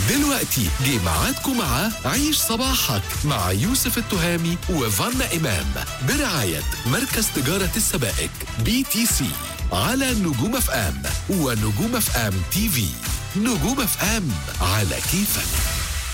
دلوقتي جه ميعادكم مع عيش صباحك مع يوسف التهامي وفانا إمام برعاية مركز تجارة السبائك بي تي سي على نجوم اف ام ونجوم اف ام تي في نجوم اف ام على كيفك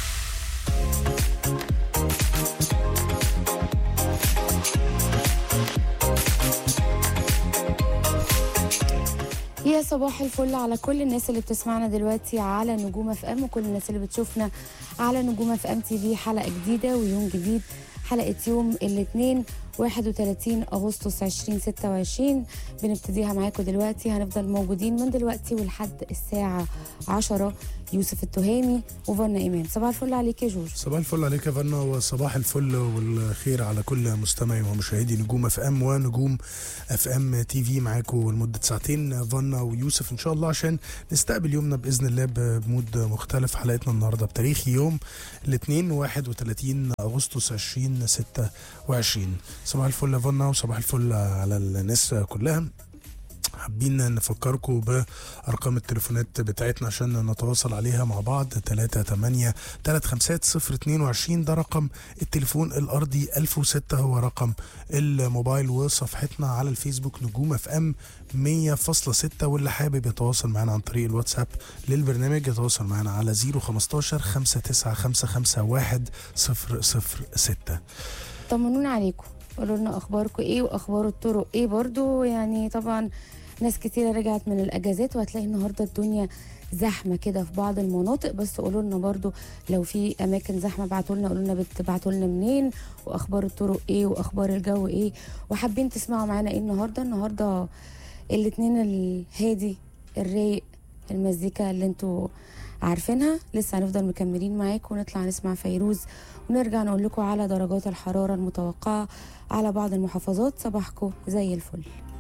يا صباح الفل على كل الناس اللي بتسمعنا دلوقتي على نجوم اف ام وكل الناس اللي بتشوفنا على نجوم اف ام تي في حلقه جديده ويوم جديد حلقه يوم الاثنين 31 اغسطس 2026 بنبتديها معاكم دلوقتي هنفضل موجودين من دلوقتي ولحد الساعه 10 يوسف التهامي وفنا ايمان صباح الفل عليك يا جورج صباح الفل عليك يا فنا وصباح الفل والخير على كل مستمعي ومشاهدي نجوم اف ام ونجوم اف ام تي في معاكم لمده ساعتين فنا ويوسف ان شاء الله عشان نستقبل يومنا باذن الله بمود مختلف حلقتنا النهارده بتاريخ يوم الاثنين 31 اغسطس 2026 صباح الفل يا فنا وصباح الفل على الناس كلها حابين نفكركم بأرقام التليفونات بتاعتنا عشان نتواصل عليها مع بعض 3 8 3 5 0 22 ده رقم التليفون الأرضي 1006 هو رقم الموبايل وصفحتنا على الفيسبوك نجوم اف ام 100.6 واللي حابب يتواصل معنا عن طريق الواتساب للبرنامج يتواصل معنا على 015 5955 1006 طمنونا عليكم قولوا لنا اخباركم ايه واخبار الطرق ايه برضو يعني طبعا ناس كتيرة رجعت من الاجازات وهتلاقي النهارده الدنيا زحمه كده في بعض المناطق بس قولوا لنا برضو لو في اماكن زحمه ابعتوا لنا قولوا لنا بتبعتوا لنا منين واخبار الطرق ايه واخبار الجو ايه وحابين تسمعوا معانا ايه النهارده النهارده الاثنين الهادي الرايق المزيكا اللي انتوا عارفينها لسه هنفضل مكملين معاكم ونطلع نسمع فيروز ونرجع نقول لكم على درجات الحراره المتوقعه على بعض المحافظات صباحكم زي الفل